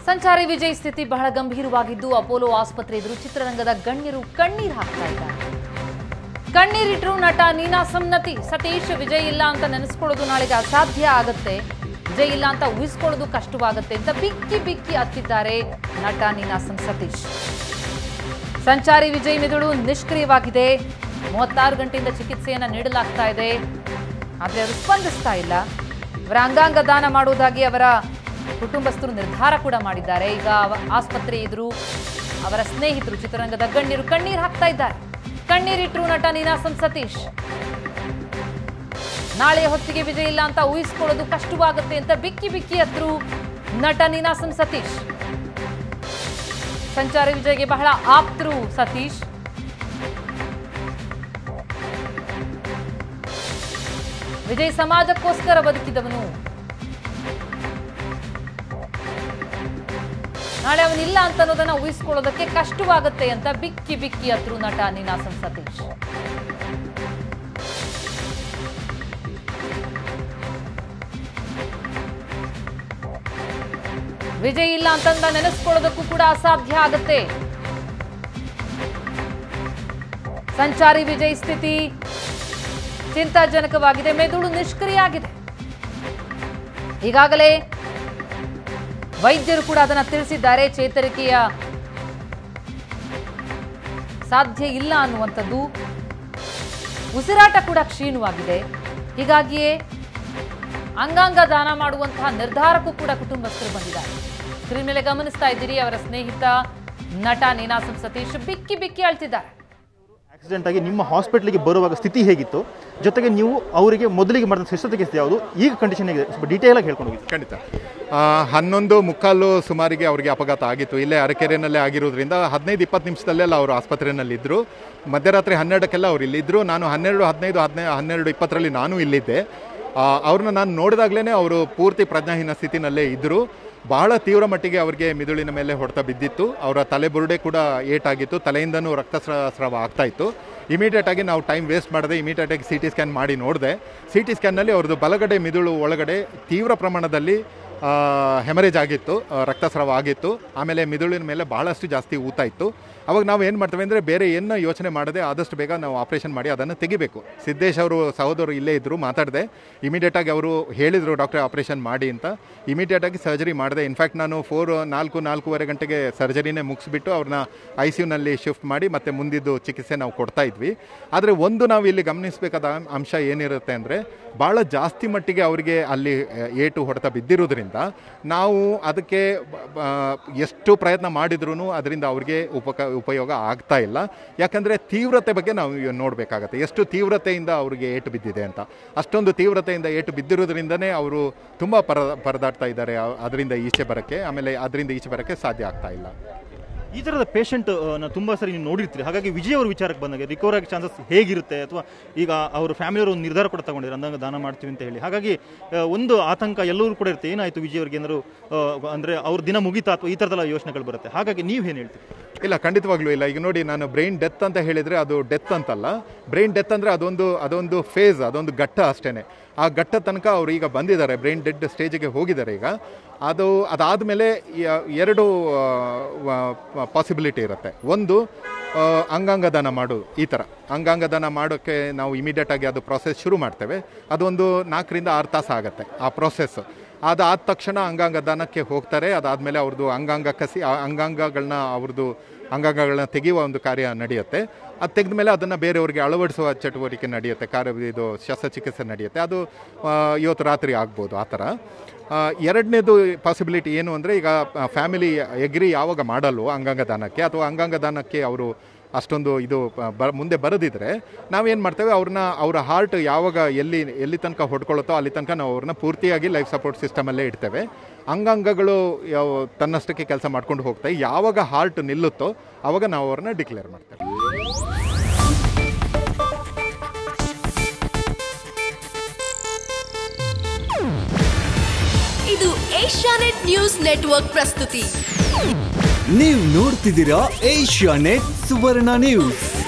ಸಂಚಾರಿ ವಿಜಯ್ ಸ್ಥಿತಿ ಬಹಳ ಗಂಭೀರವಾಗಿದ್ದು ಅಪೋಲೋ ಆಸ್ಪತ್ರೆ ಎದುರು ಚಿತ್ರರಂಗದ ಗಣ್ಯರು ಕಣ್ಣೀರು ಹಾಕ್ತಾ ಇದ್ದಾರೆ ಕಣ್ಣೀರಿಟ್ರು ನಟ ನೀನಾಸಂ ನಟಿ ಸತೀಶ್ ವಿಜಯ್ ಇಲ್ಲ ಅಂತ ನೆನೆಸ್ಕೊಳ್ಳೋದು ನಾಳೆಗೆ ಅಸಾಧ್ಯ ಆಗತ್ತೆ ವಿಜಯ್ ಇಲ್ಲ ಅಂತ ಊಹಿಸ್ಕೊಳ್ಳೋದು ಕಷ್ಟವಾಗತ್ತೆ ಅಂತ ಬಿಕ್ಕಿ ಬಿಕ್ಕಿ ಹತ್ತಿದ್ದಾರೆ ನಟ ನೀನಾಸಂ ಸತೀಶ್ ಸಂಚಾರಿ ವಿಜಯ್ ಮೆದುಳು ನಿಷ್ಕ್ರಿಯವಾಗಿದೆ ಮೂವತ್ತಾರು ಗಂಟೆಯಿಂದ ಚಿಕಿತ್ಸೆಯನ್ನ ನೀಡಲಾಗ್ತಾ ಇದೆ ಆದರೆ ಅವರು ಸ್ಪಂದಿಸ್ತಾ ಇಲ್ಲ ಅವರ ಅಂಗಾಂಗ ದಾನ ಮಾಡುವುದಾಗಿ ಅವರ ಕುಟುಂಬಸ್ಥರು ನಿರ್ಧಾರ ಕೂಡ ಮಾಡಿದ್ದಾರೆ ಈಗ ಅವ- ಆಸ್ಪತ್ರೆ ಎದುರು ಅವರ ಸ್ನೇಹಿತರು ಚಿತ್ರರಂಗದ ಗಣ್ಯರು ಕಣ್ಣೀರು ಹಾಕ್ತಾ ಇದ್ದಾರೆ ಕಣ್ಣೀರಿಟ್ರು ನಟ ನೀನಾಸಂ ಸತೀಶ್ ನಾಳೆ ಹೊತ್ತಿಗೆ ವಿಜಯ್ ಇಲ್ಲ ಅಂತ ಊಹಿಸ್ಕೊಳ್ಳೋದು ಕಷ್ಟವಾಗುತ್ತೆ ಅಂತ ಬಿಕ್ಕಿ ಬಿಕ್ಕಿ ಹತ್ರು ನಟ ನೀನಾಸಂ ಸತೀಶ್ ಸಂಚಾರಿ ವಿಜಯ್ಗೆ ಬಹಳ ಆಪ್ತರು ಸತೀಶ್ ವಿಜಯ್ ಸಮಾಜಕ್ಕೋಸ್ಕರ ಬದುಕಿದವನು ನಾಳೆ ಅವನಿಲ್ಲ ಅಂತ ಅನ್ನೋದನ್ನ ಊಹಿಸ್ಕೊಳ್ಳೋದಕ್ಕೆ ಕಷ್ಟವಾಗುತ್ತೆ ಅಂತ ಬಿಕ್ಕಿ ಬಿಕ್ಕಿ ಹತ್ರು ನಟ ನೀನಾಸಂ ಸತೀಶ್ ವಿಜಯ್ ಇಲ್ಲ ಅಂತಂದ ನೆನೆಸ್ಕೊಳ್ಳೋದಕ್ಕೂ ಕೂಡ ಅಸಾಧ್ಯ ಆಗುತ್ತೆ ಸಂಚಾರಿ ವಿಜಯ್ ಸ್ಥಿತಿ ಚಿಂತಾಜನಕವಾಗಿದೆ ಮೆದುಳು ನಿಷ್ಕ್ರಿಯ ಆಗಿದೆ ಈಗಾಗಲೇ ವೈದ್ಯರು ಕೂಡ ಅದನ್ನ ತಿಳಿಸಿದ್ದಾರೆ ಚೇತರಿಕೆಯ ಸಾಧ್ಯ ಇಲ್ಲ ಅನ್ನುವಂಥದ್ದು ಉಸಿರಾಟ ಕೂಡ ಕ್ಷೀಣವಾಗಿದೆ ಹೀಗಾಗಿಯೇ ಅಂಗಾಂಗ ದಾನ ಮಾಡುವಂತಹ ನಿರ್ಧಾರಕ್ಕೂ ಕೂಡ ಕುಟುಂಬಸ್ಥರು ಬಂದಿದ್ದಾರೆ ಸ್ಕ್ರೀನ್ ಮೇಲೆ ಗಮನಿಸ್ತಾ ಇದ್ದೀರಿ ಅವರ ಸ್ನೇಹಿತ ನಟ ನೀನಾಸಂ ಸತೀಶ್ ಬಿಕ್ಕಿ ಬಿಕ್ಕಿ ಅಳ್ತಿದ್ದಾರೆ ಆಕ್ಸಿಡೆಂಟ್ ಆಗಿ ನಿಮ್ಮ ಹಾಸ್ಪಿಟ್ಲಿಗೆ ಬರುವಾಗ ಸ್ಥಿತಿ ಹೇಗಿತ್ತು ಜೊತೆಗೆ ನೀವು ಅವರಿಗೆ ಮೊದಲಿಗೆ ಮಾಡಿದ ಶಸ್ತ್ರಚಿಕಿತ್ಸೆ ಯಾವುದು ಈಗ ಕಂಡೀಷನ್ ಹೇಗಿದೆ ಸ್ವಲ್ಪ ಡೀಟೇಲ್ ಆಗಿ ಹೇಳ್ಕೊಂಡು ಹೋಗಿ ಖಂಡಿತ ಆ, ಹನ್ನೊಂದು ಮುಕ್ಕಾಲು ಸುಮಾರಿಗೆ ಅವರಿಗೆ ಅಪಘಾತ ಆಗಿತ್ತು ಇಲ್ಲೇ ಅರಕೆರೆನಲ್ಲೇ ಆಗಿರೋದ್ರಿಂದ ಹದಿನೈದು ಇಪ್ಪತ್ತು ನಿಮಿಷದಲ್ಲೆಲ್ಲ ಅವರು ಆಸ್ಪತ್ರೆಯಲ್ಲಿ ಇದ್ದರು ಮಧ್ಯರಾತ್ರಿ ಹನ್ನೆರಡಕ್ಕೆಲ್ಲ ಅವ್ರು ಇಲ್ಲಿದ್ದರು ನಾನು ಹನ್ನೆರಡು ಹದಿನೈದು ಹದಿನೈದು ಹನ್ನೆರಡು ಇಪ್ಪತ್ತರಲ್ಲಿ ನಾನು ಇಲ್ಲಿದ್ದೆ ಆ, ಅವ್ರನ್ನ ನಾನು ನೋಡಿದಾಗಲೇ ಅವರು ಪೂರ್ತಿ ಪ್ರಜ್ಞಾಹೀನ ಸ್ಥಿತಿನಲ್ಲೇ ಇದ್ದರು ಬಹಳ ತೀವ್ರ ಮಟ್ಟಿಗೆ ಅವರಿಗೆ ಮಿದುಳಿನ ಮೇಲೆ ಹೊಡೆತ ಬಿದ್ದಿತ್ತು ಅವರ ತಲೆ ಬುರುಡೆ ಕೂಡ ಏಟಾಗಿತ್ತು ತಲೆಯಿಂದನೂ ರಕ್ತಸ್ರ ಸ್ರಾವ ಆಗ್ತಾ ಇತ್ತು ಇಮಿಡಿಯೇಟ್ ಆಗಿ ನಾವು ಟೈಮ್ ವೇಸ್ಟ್ ಮಾಡದೆ ಇಮಿಡಿಯೇಟ್ ಆಗಿ ಸಿ ಟಿ ಸ್ಕ್ಯಾನ್ ಮಾಡಿ ನೋಡಿದೆ ಸಿ ಟಿ ಸ್ಕ್ಯಾನ್ನಲ್ಲಿ ಅವ್ರದ್ದು ಬಲಗಡೆ ಮಿದುಳು ಒಳಗಡೆ ತೀವ್ರ ಪ್ರಮಾಣದಲ್ಲಿ ಹೆಮರೇಜ್ ಆಗಿತ್ತು ಆ, ರಕ್ತಸ್ರಾವ ಆಗಿತ್ತು ಆಮೇಲೆ ಮಿದುಳಿನ ಮೇಲೆ ಬಹಳಷ್ಟು ಜಾಸ್ತಿ ಊತ ಇತ್ತು ಅವಾಗ ನಾವು ಏನು ಮಾಡ್ತೇವೆ ಅಂದರೆ ಬೇರೆ ಏನು ಯೋಚನೆ ಮಾಡದೆ ಆದಷ್ಟು ಬೇಗ ನಾವು ಆಪ್ರೇಷನ್ ಮಾಡಿ ಅದನ್ನು ತೆಗಿಬೇಕು ಸಿದ್ದೇಶ್ ಅವರು ಸಹೋದರರು ಇಲ್ಲೇ ಇದ್ದರು ಮಾತಾಡಿದೆ ಇಮಿಡಿಯೇಟಾಗಿ ಅವರು ಹೇಳಿದರು ಡಾಕ್ಟ್ರೆ ಆಪ್ರೇಷನ್ ಮಾಡಿ ಅಂತ ಇಮಿಡಿಯೇಟಾಗಿ ಸರ್ಜರಿ ಮಾಡಿದೆ ಇನ್ಫ್ಯಾಕ್ಟ್ ನಾನು ಫೋರ್ ನಾಲ್ಕು ನಾಲ್ಕೂವರೆ ಗಂಟೆಗೆ ಸರ್ಜರಿನೇ ಮುಗಿಸ್ಬಿಟ್ಟು ಅವ್ರನ್ನ ಐ ಸಿ ಯುನಲ್ಲಿ ಶಿಫ್ಟ್ ಮಾಡಿ ಮತ್ತೆ ಮುಂದಿದ್ದು ಚಿಕಿತ್ಸೆ ನಾವು ಕೊಡ್ತಾ ಇದ್ವಿ ಆದರೆ ಒಂದು ನಾವು ಇಲ್ಲಿ ಗಮನಿಸಬೇಕಾದ ಅಂಶ ಏನಿರುತ್ತೆ ಅಂದರೆ ಭಾಳ ಜಾಸ್ತಿ ಮಟ್ಟಿಗೆ ಅವರಿಗೆ ಅಲ್ಲಿ ಆ, ಏಟು ಹೊಡೆತ ಬಿದ್ದಿರೋದ್ರಿಂದ ನಾವು ಅದಕ್ಕೆ ಬ- ಬ- ಎಷ್ಟು ಪ್ರಯತ್ನ ಮಾಡಿದ್ರೂ ಅದರಿಂದ ಅವ್ರಿಗೆ ಉಪಕ ಉಪಯೋಗ ಆಗ್ತಾ ಇಲ್ಲ ಯಾಕಂದರೆ ತೀವ್ರತೆ ಬಗ್ಗೆ ನಾವು ಇವ್ ನೋಡಬೇಕಾಗತ್ತೆ ಎಷ್ಟು ತೀವ್ರತೆಯಿಂದ ಅವರಿಗೆ ಏಟು ಬಿದ್ದಿದೆ ಅಂತ ಅಷ್ಟೊಂದು ತೀವ್ರತೆಯಿಂದ ಏಟು ಬಿದ್ದಿರೋದ್ರಿಂದನೇ ಅವರು ತುಂಬ ಪರ ಪರದಾಡ್ತಾ ಇದ್ದಾರೆ ಆ- ಅದರಿಂದ ಈಚೆ ಬರೋಕ್ಕೆ ಆಮೇಲೆ ಅದರಿಂದ ಈಚೆ ಬರೋಕ್ಕೆ ಸಾಧ್ಯ ಆಗ್ತಾ ಇಲ್ಲ ಈ ಥರದ ಪೇಷಂಟ್ ತುಂಬ ಸರಿ ನೀವು ನೋಡಿರ್ತೀರಿ ಹಾಗಾಗಿ ವಿಜಯ್ ಅವ್ರ ವಿಚಾರಕ್ಕೆ ಬಂದಾಗ ರಿಕವರ್ ಆಗೋ ಚಾನ್ಸಸ್ ಹೇಗಿರುತ್ತೆ ಅಥವಾ ಈಗ ಅವ್ರ ಫ್ಯಾಮಿಲಿಯವರು ಒಂದು ನಿರ್ಧಾರ ಕೂಡ ತಗೊಂಡಿದ್ದಾರೆ ಅಂದಾಗ ದಾನ ಮಾಡ್ತೀವಿ ಅಂತ ಹೇಳಿ ಹಾಗಾಗಿ ಆ, ಒಂದು ಆತಂಕ ಎಲ್ಲರೂ ಕೂಡ ಇರುತ್ತೆ ಏನಾಯಿತು ವಿಜಯ್ ಅವ್ರಿಗೆ ಏನಾದ್ರು ಆ, ಅಂದರೆ ಅವ್ರ ದಿನ ಮುಗಿತಾ ಅಥವಾ ಈ ಥರದೆಲ್ಲ ಯೋಚನೆಗಳು ಬರುತ್ತೆ ಹಾಗಾಗಿ ನೀವು ಏನು ಹೇಳ್ತೀರಿ ಇಲ್ಲ ಖಂಡಿತವಾಗ್ಲೂ ಇಲ್ಲ ಈಗ ನೋಡಿ ನಾನು ಬ್ರೈನ್ ಡೆತ್ ಅಂತ ಹೇಳಿದರೆ ಅದು ಡೆತ್ ಅಂತಲ್ಲ ಬ್ರೈನ್ ಡೆತ್ ಅಂದರೆ ಅದೊಂದು ಅದೊಂದು ಫೇಸ್ ಅದೊಂದು ಘಟ್ಟ ಅಷ್ಟೇ ಆ ಘಟ್ಟ ತನಕ ಅವರು ಈಗ ಬಂದಿದ್ದಾರೆ ಬ್ರೈನ್ ಡೆಡ್ ಸ್ಟೇಜಿಗೆ ಹೋಗಿದ್ದಾರೆ ಈಗ ಅದು ಅದಾದಮೇಲೆ ಎರಡು ಪಾಸಿಬಿಲಿಟಿ ಇರುತ್ತೆ ಒಂದು ಆ, ಅಂಗಾಂಗ ದಾನ ಮಾಡೋದು ಈ ಥರ ಅಂಗಾಂಗ ದಾನ ಮಾಡೋಕ್ಕೆ ನಾವು ಇಮಿಡಿಯೇಟಾಗಿ ಅದು ಪ್ರಾಸೆಸ್ ಶುರು ಮಾಡ್ತೇವೆ ಅದೊಂದು ನಾಲ್ಕರಿಂದ ಆರು ತಾಸು ಆಗುತ್ತೆ ಆ ಪ್ರಾಸೆಸ್ ಅದಾದ ತಕ್ಷಣ ಅಂಗಾಂಗ ದಾನಕ್ಕೆ ಹೋಗ್ತಾರೆ ಅದಾದಮೇಲೆ ಅವ್ರದ್ದು ಅಂಗಾಂಗ ಕಸಿ ಆ ಅಂಗಾಂಗಗಳನ್ನ ಅವ್ರದ್ದು ಅಂಗಾಂಗಗಳನ್ನ ತೆಗೆಯುವ ಒಂದು ಕಾರ್ಯ ನಡೆಯುತ್ತೆ ಅದು ತೆಗೆದ ಮೇಲೆ ಅದನ್ನು ಬೇರೆಯವರಿಗೆ ಅಳವಡಿಸುವ ಚಟುವಟಿಕೆ ನಡೆಯುತ್ತೆ ಕಾರ್ಯ ಇದು ಶಸ್ತ್ರಚಿಕಿತ್ಸೆ ನಡೆಯುತ್ತೆ ಅದು ಆ, ಇವತ್ತು ರಾತ್ರಿ ಆಗ್ಬೋದು ಆ ಥರ ಆ, ಎರಡನೇದು ಪಾಸಿಬಿಲಿಟಿ ಏನು ಅಂದರೆ ಈಗ ಫ್ಯಾಮಿಲಿ ಎಗ್ರಿ ಯಾವಾಗ ಮಾಡಲ್ವೋ ಅಂಗಾಂಗ ದಾನಕ್ಕೆ ಅಥವಾ ಅಂಗಾಂಗ ದಾನಕ್ಕೆ ಅವರು ಅಷ್ಟೊಂದು ಇದು ಬ ಮುಂದೆ ಬರದಿದ್ರೆ ನಾವೇನು ಮಾಡ್ತೇವೆ ಅವ್ರನ್ನ ಅವರ ಹಾರ್ಟ್ ಯಾವಾಗ ಎಲ್ಲಿ ಎಲ್ಲಿ ತನಕ ಹೊಡ್ಕೊಳ್ಳುತ್ತೋ ಅಲ್ಲಿ ತನಕ ನಾವು ಅವ್ರನ್ನ ಪೂರ್ತಿಯಾಗಿ ಲೈಫ್ ಸಪೋರ್ಟ್ ಸಿಸ್ಟಮಲ್ಲೇ ಇಡ್ತೇವೆ ಅಂಗಾಂಗಗಳು ಯಾವ ತನ್ನಷ್ಟಕ್ಕೆ ಕೆಲಸ ಮಾಡ್ಕೊಂಡು ಹೋಗ್ತವೆ ಯಾವಾಗ ಹಾರ್ಟ್ ನಿಲ್ಲುತ್ತೋ ಆವಾಗ ನಾವು ಅವ್ರನ್ನ ಡಿಕ್ಲೇರ್ ಮಾಡ್ತೇವೆ ಇದು ಏಷ್ಯಾನೆಟ್ ನ್ಯೂಸ್ ನೆಟ್ವರ್ಕ್ ಪ್ರಸ್ತುತಿ ನೀವು ನೋಡ್ತಿದ್ದೀರಾ ಏಷ್ಯಾ ನೆಟ್ ಸುವರ್ಣ ನ್ಯೂಸ್